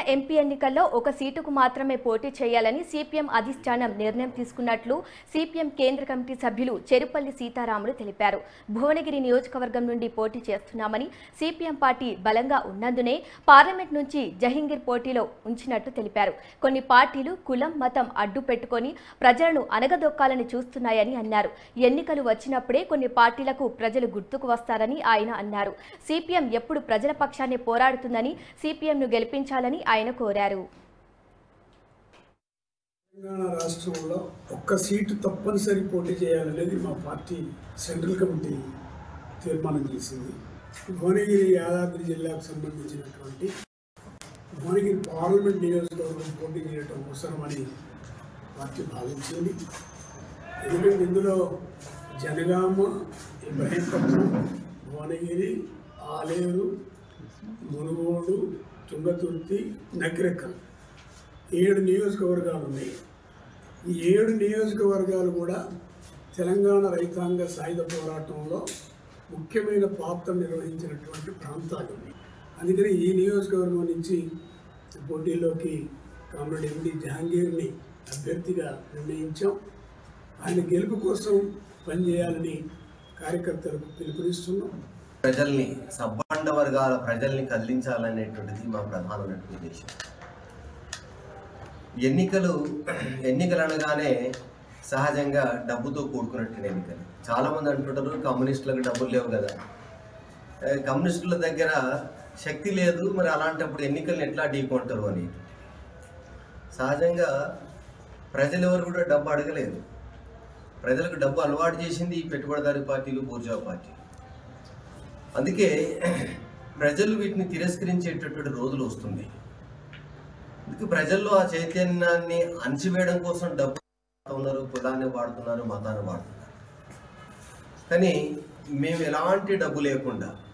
MP ఎన్నికల్లో ఒక సీటుకు మాత్రమే పోటీ చేయాలని సిపిఎం అధిష్టానం నిర్ణయం తీసుకున్నట్లు సిపిఎం కేంద్ర కమిటీ సభ్యులు చెరుపల్లి సీతారాములు తెలిపారు భువనగిరి నియోజకవర్గం నుండి పోటీ చేస్తున్నామని సిపిఎం పార్టీ బలంగా ఉన్నందునే పార్లమెంట్ నుంచి జహంగీర్ పోటీలో ఉంచినట్టు తెలిపారు కొన్ని పార్టీలు కులం మతం అడ్డు పెట్టుకొని ప్రజలను అనగదొక్కాలని చూస్తున్నాయని అన్నారు ఎన్నికలు వచ్చినప్పుడే కొన్ని పార్టీలకు ప్రజలు గుర్తుకు వస్తారని ఆయన అన్నారు సిపిఎం ఎప్పుడు ప్రజల పక్షాన్ని పోరాడుతుందని సిపిఎంను గెలిపించాలని ఆయన కోరారు తెలంగాణ రాష్ట్రంలో ఒక్క సీటు తప్పనిసరి పోటీ చేయాలనేది మా పార్టీ సెంట్రల్ కమిటీ తీర్మానం చేసింది భువనగిరి యాదాద్రి జిల్లాకు సంబంధించినటువంటి భువనగిరి పార్లమెంట్ నియోజకవర్గం పోటీ చేయడం అవసరమని పార్టీ భావించింది ఎందుకంటే ఇందులో జనగామ ఇబ్రహీంపట్నం భువనగిరి ఆలేరు మునుగోడు తుంగతుర్తి నకిరెక్కల్ ఏడు నియోజకవర్గాలు ఉన్నాయి ఈ ఏడు నియోజకవర్గాలు కూడా తెలంగాణ రైతాంగ సాయుధ పోరాటంలో ముఖ్యమైన పాత్ర నిర్వహించినటువంటి ప్రాంతాలు ఉన్నాయి అందుకని ఈ నియోజకవర్గం నుంచి పోటీలోకి కామ్రేడ్ ఎండి జహాంగీర్ని అభ్యర్థిగా నిర్ణయించాం ఆయన గెలుపు కోసం పనిచేయాలని కార్యకర్తలకు పిలుపునిస్తున్నాం ప్రజల్ని సబ్బండ వర్గాల ప్రజల్ని కదిలించాలనేటువంటిది మా ప్రధానమైనటువంటి ఉద్దేశం ఎన్నికలు ఎన్నికలు అనగానే సహజంగా డబ్బుతో కూడుకున్నట్టు ఎన్నికలు చాలామంది అంటుంటారు కమ్యూనిస్టులకు డబ్బులు లేవు కదా ఏ, కమ్యూనిస్టుల దగ్గర శక్తి లేదు మరి అలాంటప్పుడు ఎన్నికలను ఎట్లా ఢీకొంటారు అని సహజంగా ప్రజలు ఎవరు కూడా డబ్బు అడగలేదు ప్రజలకు డబ్బు అలవాటు చేసింది ఈ పెట్టుబడిదారి పార్టీలు బూర్జా పార్టీలు అందుకే ప్రజలు వీటిని తిరస్కరించేటటువంటి రోజులు వస్తుంది అందుకే ప్రజల్లో ఆ చైతన్యాన్ని అణచివేయడం కోసం డబ్బు ఉన్నారు కులాన్ని వాడుతున్నారు మతాన్ని వాడుతున్నారు కానీ మేము ఎలాంటి డబ్బు లేకుండా